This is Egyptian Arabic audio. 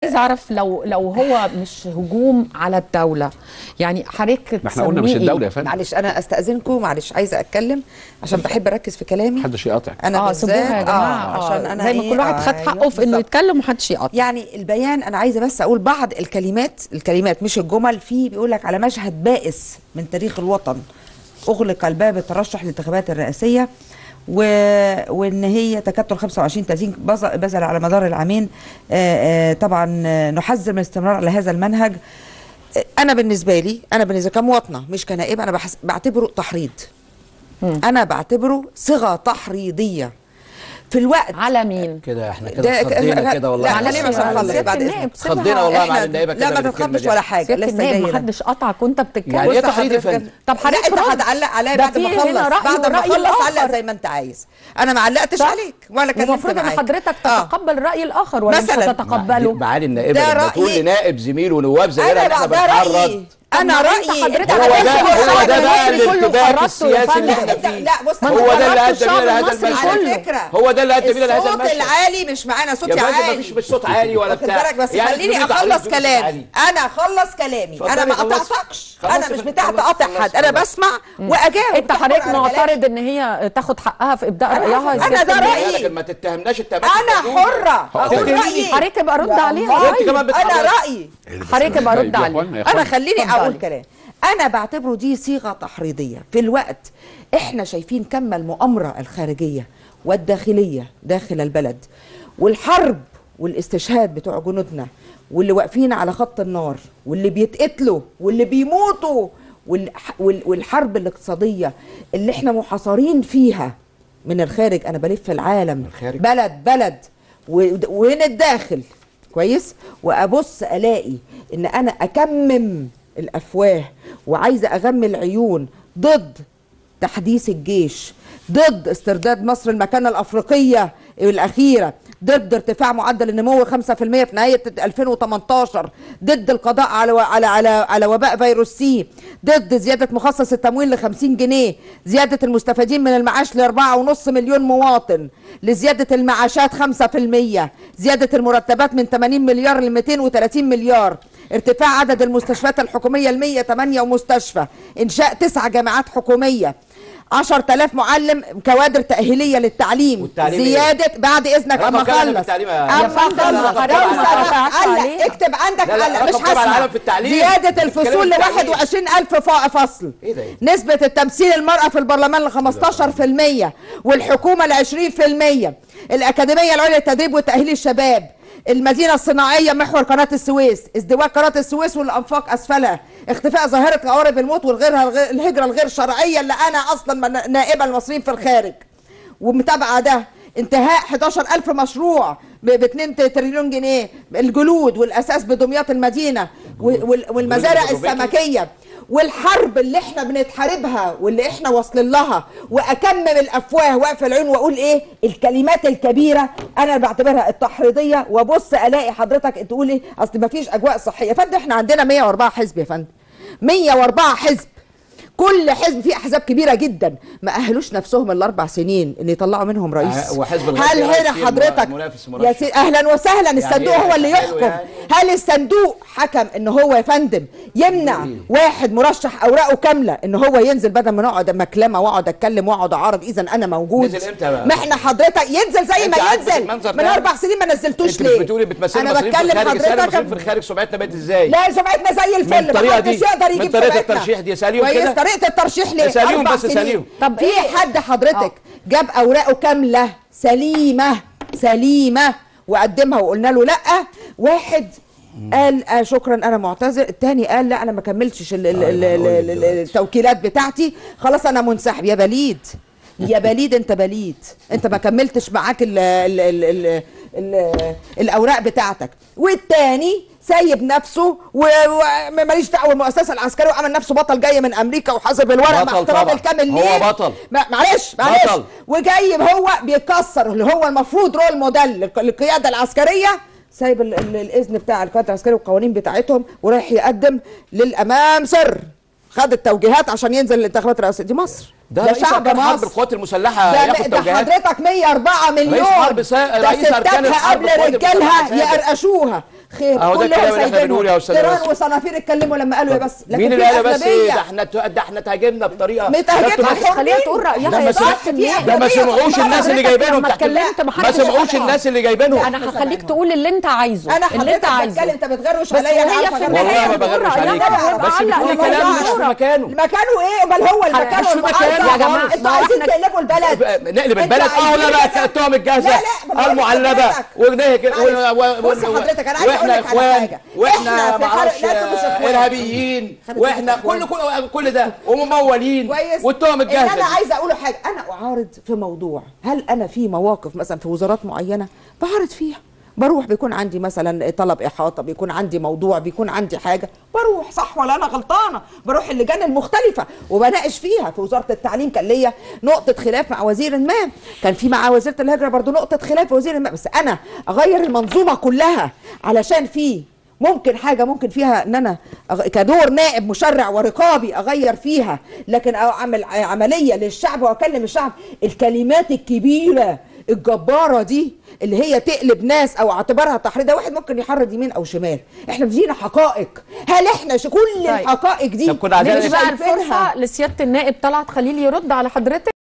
عايز اعرف لو لو هو مش هجوم على الدوله يعني حضرتك ما احنا قلنا مش تسميه إيه؟ الدوله يا فندم معلش انا استاذنكم معلش عايزه اتكلم عشان بحب اركز في كلامي محدش يقاطع انا اه سيبوها يا بالذات جماعه اه عشان انا زي ما إيه؟ كل واحد آه، خد أيوة، حقه في انه بالظبط. يتكلم ومحدش يقاطع يعني البيان انا عايزه بس اقول بعض الكلمات الكلمات مش الجمل فيه بيقول لك على مشهد بائس من تاريخ الوطن اغلق الباب الترشح للانتخابات الرئاسيه و... وان هي تكتل 25 30 بز- بذل على مدار العامين آه، آه، طبعا آه، نحذر من الاستمرار على هذا المنهج آه، انا بالنسبه لي انا بالنسبه كمواطنه مش كنائبه انا بحس... بعتبره تحريض انا بعتبره صيغه تحريضيه في الوقت على مين كده احنا ده- كده اتخضينا كده والله لا معلش خلينا بس يا معلم. نخلص سيادة بعد النائب، اذنك سيبها. اتخضينا والله يا إحنا- معلم النائبه كده لا ما بالكلمة تتخضش دي. ولا حاجه سياده لسه النائب جاي لك. محدش قطعك وانت بتتكلم يعني ايه بص تحريض يا حضرتك- فندم؟ طب لا حضرتك انت رد. هتعلق عليا ده بعد ما في اخلص هنا رأي بعد ما والرأي اخلص علق الآخر. زي ما انت عايز انا ما علقتش صح. عليك ولا كلمت المفروض ان معاك حضرتك آه. تتقبل الراي الاخر ولا مش مثلاً. هتتقبله معالي النائبه ده لما تقول رأيي. لنائب زميل ونواب زينا انا ان احنا بقى ده رايي بنتعرض انا طب ما رايي انت حضرتك انت هو عملت ده كل هو حاجة ده بقى المصري كله الارتباك خرجته يا السياسي اللي فندم. احنا انت فيه لا بص ما هو انت ده اللي خرجت ادى بينا الشعب لهذا المصري المشهد كله. على فكره هو ده اللي ادى بينا لهذا الصوت المشهد العالي مش معانا يا صوتي فندم عالي مفيش مش صوت عالي ولا واخد بتاع بالك بس يعني خليني بدون اخلص تعريض بدون كلامي تعريض. انا اخلص كلامي اتفضلي انا ما خلصي. قطعتكش خلصي انا مش خلصي بتاعت خلصي اقاطع خلصي حد انا خلصي. بسمع واجاوب انت تحكم حضرتك على كلامي. معترض ان هي تاخد حقها في ابداء رايها يا أنا سيادة ده النائب؟ رأيي. لكن ما تتهمناش اتهامات انا مجنونة. حره اقول هتقولي رايي حضرتك ابقى رد يا عليها الله. وانت كمان انا بتحرضي. رايي حضرتك ابقى طيب رد يا عليها اخوانا يا انا اخوانا خليني اتفضلي. اقول كلام انا بعتبره دي صيغه تحريضيه في الوقت احنا شايفين كم المؤامره الخارجيه والداخليه داخل البلد والحرب والاستشهاد بتوع جنودنا واللي واقفين على خط النار واللي بيتقتلوا واللي بيموتوا والح- وال- والحرب الاقتصاديه اللي احنا محاصرين فيها من الخارج انا بلف العالم الخارج؟ بلد بلد و- وين الداخل كويس وابص الاقي ان انا اكمم الافواه وعايزه اغمي العيون ضد تحديث الجيش ضد استرداد مصر المكانه الافريقيه الاخيره ضد ارتفاع معدل النمو 5% في نهايه 2018 ضد القضاء على على على على وباء فيروس سي ضد زياده مخصص التمويل ل 50 جنيه زياده المستفيدين من المعاش ل 4.5 مليون مواطن لزياده المعاشات 5% زياده المرتبات من 80 مليار ل 230 مليار ارتفاع عدد المستشفيات الحكوميه ل 108 مستشفى انشاء تسع جامعات حكوميه 10000 معلم كوادر تأهيلية للتعليم والتعليم إيه؟ زيادة بعد إذنك رقم أما كام أنا في أخلص التعليم يا- أما يا فندم، أخلص رقم لو كام سمحت، أنا قطعت علق عليه؟ اكتب عندك لا، لا، علق مش رقم كام على هسمع العالم في التعليم؟ زيادة بتتكلم الفصول ل في التعليم. 21000 ف- فصل إيه ده إيه؟ نسبة التمثيل المرأة في البرلمان ل 15% والحكومة ل 20% الأكاديمية العليا للتدريب وتأهيل الشباب المدينة الصناعية محور قناة السويس ازدواج قناة السويس والأنفاق أسفلها اختفاء ظاهرة قوارب الموت والغيرها الغير الهجرة الغير شرعية اللي أنا أصلا من- نائبة المصريين في الخارج ومتابعة ده انتهاء 11000 مشروع ب 2 تريليون جنيه الجلود والأساس بدمياط المدينة وال- وال- والمزارع الجلود السمكية والحرب اللي احنا بنتحاربها واللي احنا واصلين لها واكمم الافواه واقفل العيون واقول ايه الكلمات الكبيره انا بعتبرها التحريضيه وابص الاقي حضرتك تقول ايه اصل ما فيش اجواء صحيه يا فندم احنا عندنا 104 حزب يا فندم 104 حزب كل حزب فيه احزاب كبيره جدا ما اهلوش نفسهم الاربع سنين ان يطلعوا منهم رئيس آه، وحزب الغد هل رئيس هنا فيه حضرتك منافس يا مرشح. سي اهلا وسهلا الصندوق إيه؟ هو اللي حلو يحكم يعني. هل الصندوق حكم ان هو يا فندم يمنع واحد مرشح اوراقه كامله ان هو ينزل بدل ما نقعد مكلمه واقعد اتكلم واقعد اعرض اذا انا موجود نزل إمتى بقى؟ ما احنا حضرتك ينزل زي أنت ما عاجبك ينزل المنظر من ده؟ اربع سنين ما نزلتوش انت ليه مش بتقولي بتمثلي انا المصريين في بتكلم الخارج اسالي المصريين في حضرتك الخارج سمعتنا بقت ازاي لا سمعتنا زي الفل من الطريقة محدش دي، يقدر من يجيب طريقة سمعتنا. الترشيح دي، اسأليهم كويس كده. طريقه الترشيح ليه اسأليهم أربع بس، سنين. اسأليهم. طب في إيه؟ حد حضرتك جاب اوراقه كامله سليمه سليمه وقدمها وقلنا له لا واحد قال آه شكرا انا معتذر التاني قال لا انا ما كملتش ال- ال- ال- ال- ال- ال- التوكيلات بتاعتي خلاص انا منسحب يا بليد يا بليد انت بليد انت ما كملتش معاك ال ال ال ال ال الاوراق بتاعتك والتاني سايب نفسه وماليش دعوه بالمؤسسه العسكريه وعمل نفسه بطل جاي من امريكا وحاسب الورق مع بطل احترامي طبعا. الكامل هو ليه بطل. ما- معلش معلش بطل. وجاي هو بيكسر اللي هو المفروض رول موديل للق- للقياده العسكريه سايب ال- ال- الاذن بتاع القياده العسكريه والقوانين بتاعتهم ورايح يقدم للامام سر خد التوجيهات عشان ينزل الانتخابات الرئاسيه دي مصر ده رئيس أركان حرب القوات المسلحة ده, ياخد ده توجيهات. حضرتك 104 مليون رئيس حرب سا- ده رئيس أركان ستاتها الحرب قبل القوات رجالها المسلحة سابق. يقرقشوها خير أهو ده كلهم الكلام اللي إحنا سايبينهم. بنقوله يا أستاذ تيران ياسر. وصنافير اتكلموا لما قالوا يا بس لكن مين في اللي قال بس أغلبية ده احنا ده احنا تهاجمنا بطريقه متهاجمة ده انتوا- حرين. خليها تقول رأيها ده يا ما ست سمع- النية. ده ما سمعوش الناس اللي جايبينهم لما تحت اتكلمت ما محدش سمعوش سمع. الناس اللي جايبينهم انا هخليك تقول اللي انت عايزه انا اللي انت حضرتك عايزه بتكلم انت بتغروش بس عليا انا وهي عارفه في أغروش النهاية والله ما بتقول بغرش رأيها عليك ويبقى بس علق بتقولي لما كلام مش يقول في مكانه مكانه ايه امال هو المكان مش في والمحافظة. مكانه. يا جماعة، انتوا ما عايزين احنا- تقلبوا البلد نقلب انتوا البلد اه عايزين ولا بقى كده. التهم الجاهزه لا لا ما بقولك المعلبه حضرتك. ونهج معلش. بص حضرتك انا عايز اقول واحنا لك على اخوان حاجه واحنا احنا في ما حرق اعرفش لا انتوا مش اخوان ارهابيين خلي واحنا بالك كل كل كل ده وممولين كويس والتهم ان انا الجاهزه دي. عايزه اقول حاجه انا اعارض في موضوع هل انا في مواقف مثلا في وزارات معينه بعارض فيها بروح بيكون عندي مثلا طلب احاطه بيكون عندي موضوع بيكون عندي حاجه بروح صح ولا انا غلطانه بروح اللجان المختلفه وبناقش فيها في وزاره التعليم كان ليا نقطه خلاف مع وزير ما كان في مع وزيره الهجره برضو نقطه خلاف وزير ما بس انا اغير المنظومه كلها علشان في ممكن حاجه ممكن فيها ان انا أغ- كدور نائب مشرع ورقابي اغير فيها لكن اعمل ع- عمليه للشعب واكلم الشعب الكلمات الكبيره الجباره دي اللي هي تقلب ناس او اعتبارها تحريض ده واحد ممكن يحرض يمين او شمال احنا بدينا حقائق هل احنا ش- كل الحقائق دي طب كنا عايزين ندي بقى شايفينها؟ الفرصه لسياده النائب طلعت خليل يرد على حضرتك